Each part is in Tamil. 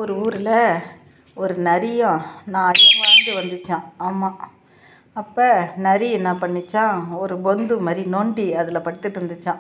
ஒரு ஊரில் ஒரு நரியும் நாயும் வாழ்ந்து வந்துச்சாம் ஆமாம் அப்போ நரி என்ன பண்ணிச்சாம் ஒரு பொந்து மாதிரி நொண்டி அதில் படுத்துட்டு இருந்துச்சாம்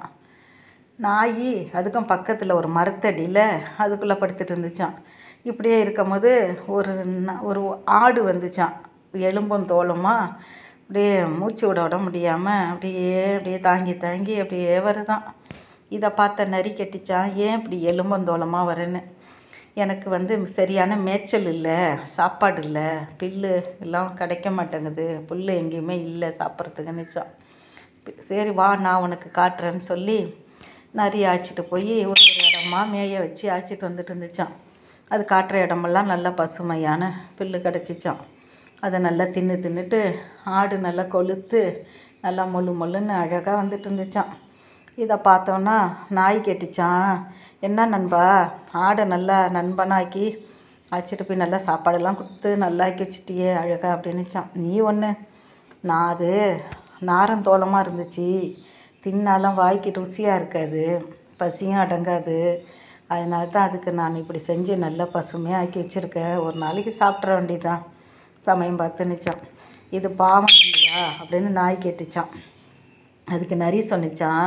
நாய் அதுக்கும் பக்கத்தில் ஒரு மரத்தடியில் அதுக்குள்ளே படுத்துட்டு இருந்துச்சாம் இப்படியே இருக்கும்போது ஒரு ந- ஒரு ஆடு வந்துச்சாம் எலும்பும் தோலுமா அப்படியே மூச்சு விட விட முடியாமல் அப்படியே அப்படியே தாங்கி தாங்கி அப்படியே வருதான் இதை பார்த்த நரி கட்டிச்சான் ஏன் இப்படி எலும்பும் தோலமாக வரேன்னு எனக்கு வந்து சரியான மேய்ச்சல் இல்லை சாப்பாடு இல்லை புல்லு எல்லாம் கிடைக்க மாட்டேங்குது புல் எங்கேயுமே இல்லை சாப்பிட்றதுக்குன்னுச்சான் சரி வா நான் உனக்கு காட்டுறேன்னு சொல்லி நரி அழைச்சிட்டு போய் ஒரு ஒரு இடமா மேய வச்சு அழைச்சிட்டு வந்துட்டு இருந்துச்சான் அது காட்டுற இடமெல்லாம் நல்லா பசுமையான புல்லு கிடச்சிச்சான் அதை நல்லா தின்று தின்னுட்டு ஆடு நல்லா கொளுத்து நல்லா மொழு மொழுன்னு அழகாக வந்துட்டு இருந்துச்சான் இதை பார்த்தோன்னா நாய் கேட்டுச்சான் என்ன நண்பா ஆடை நல்லா நண்பனாக்கி அழைச்சிட்டு போய் நல்லா சாப்பாடெல்லாம் கொடுத்து நல்லா ஆக்கி வச்சிட்டியே அழகா அப்படின்னுச்சான் நீ ஒன்று நான் அது நாரந்தோலமாக இருந்துச்சு தின்னாலும் வாய்க்கு ருசியாக இருக்காது பசியும் அடங்காது அதனால தான் அதுக்கு நான் இப்படி செஞ்சு நல்லா பசுமையாக ஆக்கி வச்சுருக்கேன் ஒரு நாளைக்கு சாப்பிட்ற வேண்டியதான் சமயம் பார்த்துன்னுச்சான் இது பாவம் இல்லையா அப்படின்னு நாய் கேட்டுச்சான் அதுக்கு நரி சொன்னிச்சான்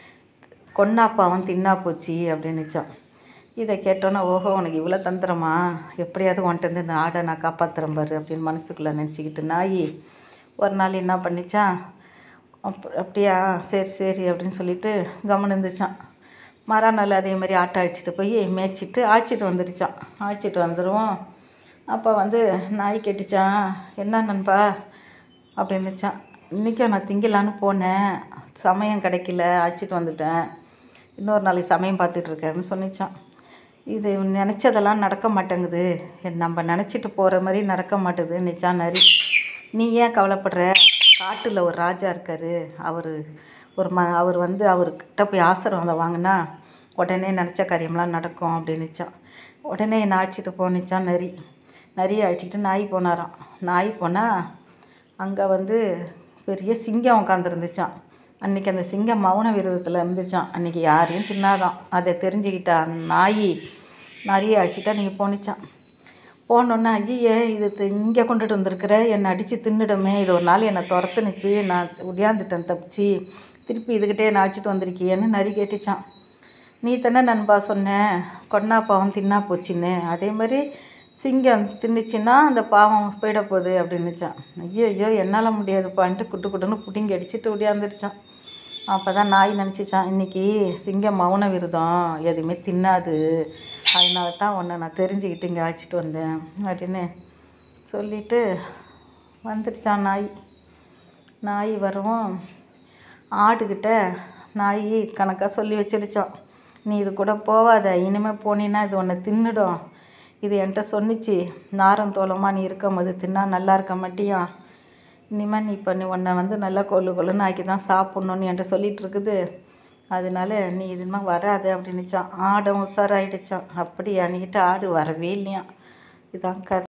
கொன்னா பாவம் தின்னா போச்சு அப்படின்னுச்சான் இதை கேட்டோன்னே ஓஹோ உனக்கு இவ்வளோ தந்திரமா எப்படியாவது உன்கிட்ட இந்த ஆடை நான் காப்பாற்றுறேன் பாரு அப்படின்னு மனசுக்குள்ளே நினச்சிக்கிட்டு நாய் ஒரு நாள் என்ன பண்ணிச்சான் அப் அப்படியா சரி சரி அப்படின்னு சொல்லிட்டு கம்முன்னு இருந்துச்சான் மறுநாள் அதே மாதிரி ஆட்டை அழைச்சிட்டு போய் மேய்ச்சிட்டு அழைச்சிட்டு வந்துடுச்சான் அழைச்சிட்டு வந்துடுவோம் அப்போ வந்து நாய் கேட்டுச்சான் என்ன நண்பா அப்படின்னுச்சான் இன்றைக்கும் நான் திங்கலான்னு போனேன் சமயம் கிடைக்கல அழைச்சிட்டு வந்துட்டேன் இன்னொரு நாளைக்கு சமயம் பார்த்துட்டு இருக்கேன்னு சொன்னிச்சான் இது நினச்சதெல்லாம் நடக்க மாட்டேங்குது என் நம்ம நினச்சிட்டு போகிற மாதிரி நடக்க மாட்டேங்குதுன்னுச்சான் நரி நீ ஏன் கவலைப்படுற காட்டில் ஒரு ராஜா இருக்கார் அவர் ஒரு ம அவர் வந்து அவர்கிட்ட போய் ஆசீர்வாதம் வாங்கினா உடனே நினச்ச காரியம்லாம் நடக்கும் அப்படின்னுச்சான் உடனே என்னை அழைச்சிட்டு போனுச்சான் நரி நரியை அழைச்சிக்கிட்டு நாய் போனாராம் நாய் போனால் அங்கே வந்து பெரிய சிங்கம் உட்காந்துருந்துச்சான் அன்றைக்கி அந்த சிங்கம் மௌன விரதத்தில் இருந்துச்சான் அன்றைக்கி யாரையும் தின்னாதான் அதை தெரிஞ்சுக்கிட்டா நாய் நரியை அழைச்சிட்டா நீங்கள் போனிச்சான் போனோன்னே ஐயே இது இங்கே கொண்டுட்டு வந்திருக்கிற என்னை அடித்து தின்னுடுமே இது ஒரு நாள் என்னை துரத்துனுச்சு நான் உடையாந்துட்டேன் தப்பிச்சு திருப்பி இதுக்கிட்டே என்னை அழைச்சிட்டு வந்திருக்கியேன்னு நரி கேட்டுச்சான் நீ தானே நண்பா சொன்ன கொன்னா பாவம் தின்னா போச்சுன்னு அதே மாதிரி சிங்கம் தின்னுச்சுன்னா அந்த பாவம் போயிட போகுது அப்படின்னுச்சான் ஐயோ ஐயோ என்னால் முடியாதுப்பான்ட்டு குட்டு குட்டுன்னு பிடுங்கி அடிச்சுட்டு ஓடியாந்துருச்சான் அப்போ தான் நாய் நினச்சிச்சான் இன்றைக்கி சிங்கம் மௌன விரதம் எதுவுமே தின்னாது அதனால தான் உன்னை நான் தெரிஞ்சுக்கிட்டு இங்கே அழைச்சிட்டு வந்தேன் அப்படின்னு சொல்லிட்டு வந்துடுச்சான் நாய் நாய் வரவும் ஆடுகிட்ட நாய் கணக்காக சொல்லி வச்சிடுச்சான் நீ இது கூட போவாத இனிமேல் போனீன்னா இது உன்னை தின்னுடும் இது என்கிட்ட சொன்னிச்சு நாரம் தோலமாக நீ இருக்கும் போது தின்னா நல்லா இருக்க மாட்டியா இனிமேல் நீ இப்போ நீ உன்னை வந்து நல்லா கொள்ளு கொள்ளுன்னு ஆக்கி தான் சாப்பிட்ணுன்னு என்கிட்ட சொல்லிட்டு இருக்குது அதனால நீ இதுமா வராது அப்படின்னுச்சான் ஆடும் உஷாராயிடுச்சான் அப்படியா நீக்கிட்ட ஆடு வரவே இல்லையா இதான் கதை